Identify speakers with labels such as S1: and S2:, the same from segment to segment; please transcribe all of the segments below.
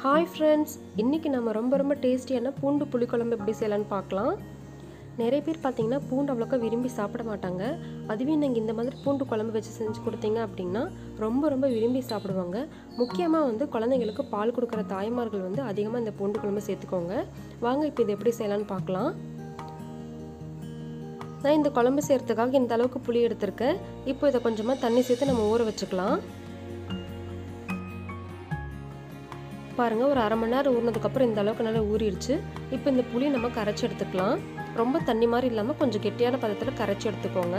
S1: hi friends இன்றைக்கி நம்ம ரொம்ப ரொம்ப டேஸ்டியான பூண்டு புளிக்குழம்பு எப்படி செய்யலான்னு பார்க்கலாம் நிறைய பேர் பார்த்தீங்கன்னா பூண்டு அவ்வளோக்கா விரும்பி சாப்பிட மாட்டாங்க அதுவே நீங்கள் இந்த மாதிரி பூண்டு குழம்பு வச்சு செஞ்சு கொடுத்தீங்க அப்படின்னா ரொம்ப ரொம்ப விரும்பி சாப்பிடுவாங்க முக்கியமாக வந்து குழந்தைங்களுக்கு பால் கொடுக்குற தாய்மார்கள் வந்து அதிகமாக இந்த பூண்டு குழம்பு சேர்த்துக்கோங்க வாங்க இப்போ இது எப்படி செய்யலான்னு பார்க்கலாம் நான் இந்த குழம்பு செய்கிறதுக்காக இந்த அளவுக்கு புளி எடுத்திருக்கேன் இப்போ இதை கொஞ்சமாக தண்ணி சேர்த்து நம்ம ஊற வச்சுக்கலாம் பாருங்கள் ஒரு அரை மணி நேரம் ஊறினதுக்கப்புறம் இந்த அளவுக்கு நல்லா ஊறிடுச்சு இப்போ இந்த புளி நம்ம கரைச்சி எடுத்துக்கலாம் ரொம்ப தண்ணி மாதிரி இல்லாமல் கொஞ்சம் கெட்டியான பதத்தில் கரைச்சி எடுத்துக்கோங்க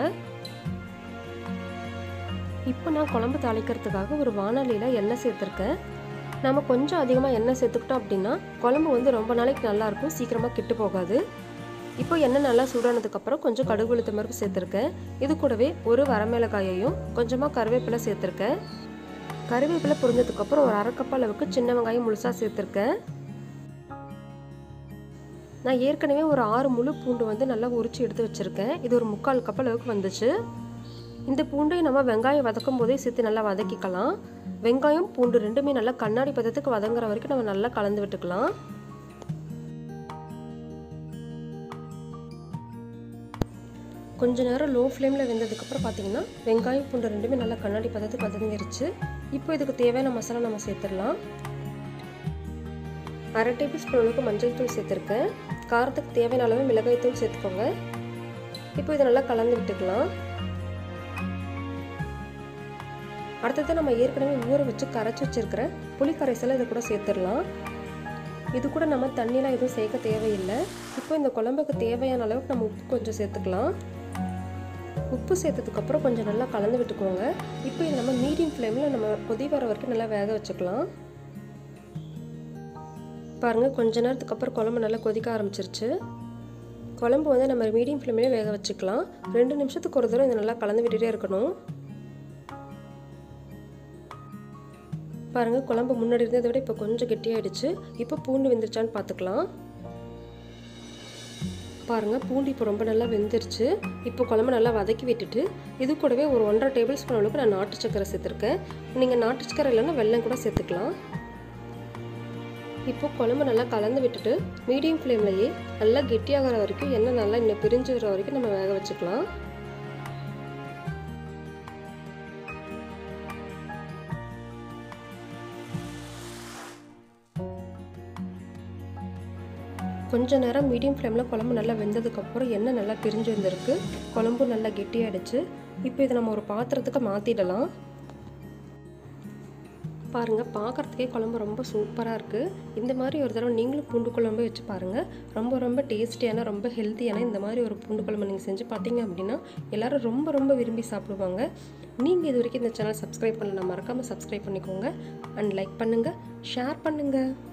S1: இப்போ நான் குழம்பு தாளிக்கிறதுக்காக ஒரு வானொலியில் எண்ணெய் சேர்த்துருக்கேன் நம்ம கொஞ்சம் அதிகமாக எண்ணெய் சேர்த்துக்கிட்டோம் அப்படின்னா குழம்பு வந்து ரொம்ப நாளைக்கு நல்லாயிருக்கும் சீக்கிரமாக கெட்டு போகாது இப்போ எண்ணெய் நல்லா சூடானதுக்கப்புறம் கொஞ்சம் கடுகு உளுத்த மருப்பு சேர்த்துருக்கேன் இது கூடவே ஒரு வரமிளகாயையும் கொஞ்சமாக கருவேப்பிலை சேர்த்துருக்கேன் கருவேப்பிலை புரிஞ்சதுக்கப்புறம் ஒரு அரை கப் அளவுக்கு சின்ன வெங்காயம் முழுசாக சேர்த்துருக்கேன் நான் ஏற்கனவே ஒரு ஆறு முழு பூண்டு வந்து நல்லா உரிச்சு எடுத்து வச்சுருக்கேன் இது ஒரு முக்கால் கப் அளவுக்கு வந்துச்சு இந்த பூண்டை நம்ம வெங்காயம் வதக்கும் போதே சேர்த்து நல்லா வதக்கிக்கலாம் வெங்காயம் பூண்டு ரெண்டுமே நல்லா கண்ணாடி பதத்துக்கு வதங்குற வரைக்கும் நம்ம நல்லா கலந்து விட்டுக்கலாம் கொஞ்ச நேரம் லோ ஃப்ளேமில் வெந்ததுக்கப்புறம் பார்த்தீங்கன்னா வெங்காயம் பூண்டு ரெண்டுமே நல்லா கண்ணாடி பதத்துக்கு வதங்கிருச்சு இப்போ இதுக்கு தேவையான மசாலா நம்ம சேர்த்துடலாம் அரை டேபிள் ஸ்பூன் அளவுக்கு மஞ்சள் தூள் சேர்த்துருக்கேன் காரத்துக்கு தேவையான அளவு மிளகாய் தூள் சேர்த்துக்கோங்க இப்போ இதை நல்லா கலந்து விட்டுக்கலாம் அடுத்தது நம்ம ஏற்கனவே ஊற வச்சு கரைச்சி வச்சிருக்கிற புளி கரைசலை இதை கூட சேர்த்துடலாம் இது கூட நம்ம தண்ணிலாம் எதுவும் சேர்க்க தேவையில்லை இப்போ இந்த குழம்புக்கு தேவையான அளவுக்கு நம்ம உப்பு கொஞ்சம் சேர்த்துக்கலாம் உப்பு சேர்த்ததுக்கப்புறம் கொஞ்சம் நல்லா கலந்து விட்டுக்கோங்க இப்போ இது நம்ம மீடியம் ஃப்ளேமில் நம்ம கொதி வர வரைக்கும் நல்லா வேக வச்சுக்கலாம் பாருங்கள் கொஞ்ச நேரத்துக்கு அப்புறம் குழம்பு நல்லா கொதிக்க ஆரம்பிச்சிருச்சு குழம்பு வந்து நம்ம மீடியம் ஃப்ளேம்லேயே வேக வச்சுக்கலாம் ரெண்டு நிமிஷத்துக்கு ஒரு தடவை இதை நல்லா கலந்து விட்டுட்டே இருக்கணும் பாருங்கள் குழம்பு முன்னாடி இருந்ததை விட இப்போ கொஞ்சம் கெட்டியாயிடுச்சு இப்போ பூண்டு வெந்துருச்சான்னு பார்த்துக்கலாம் பாருங்கள் பூண்டு இப்போ ரொம்ப நல்லா வெந்துருச்சு இப்போ குழம்பு நல்லா வதக்கி விட்டுட்டு இது கூடவே ஒரு ஒன்றரை டேபிள் ஸ்பூன் அளவுக்கு நான் நாட்டு சக்கரை சேர்த்துருக்கேன் நீங்கள் நாட்டு சக்கரை இல்லைன்னா வெல்லம் கூட சேர்த்துக்கலாம் இப்போ குழம்பு நல்லா கலந்து விட்டுட்டு மீடியம் ஃப்ளேம்லேயே நல்லா கெட்டியாகிற வரைக்கும் எண்ணெய் நல்லா இன்னும் பிரிஞ்சு வர வரைக்கும் நம்ம வேக வச்சுக்கலாம் கொஞ்ச நேரம் மீடியம் ஃப்ளேமில் குழம்பு நல்லா வெந்ததுக்கப்புறம் எண்ணெய் நல்லா பிரிஞ்சு வந்திருக்கு குழம்பு நல்லா கெட்டியாயிடுச்சு இப்போ இதை நம்ம ஒரு பாத்திரத்துக்கு மாற்றிடலாம் பாருங்கள் பார்க்குறதுக்கே குழம்பு ரொம்ப சூப்பராக இருக்குது இந்த மாதிரி ஒரு தடவை நீங்களும் பூண்டு குழம்பு வச்சு பாருங்கள் ரொம்ப ரொம்ப டேஸ்டியான ரொம்ப ஹெல்த்தியான இந்த மாதிரி ஒரு பூண்டு குழம்பு நீங்கள் செஞ்சு பார்த்தீங்க அப்படின்னா எல்லோரும் ரொம்ப ரொம்ப விரும்பி சாப்பிடுவாங்க நீங்கள் இது வரைக்கும் இந்த சேனல் சப்ஸ்கிரைப் பண்ணலாம் மறக்காமல் சப்ஸ்கிரைப் பண்ணிக்கோங்க அண்ட் லைக் பண்ணுங்கள் ஷேர் பண்ணுங்கள்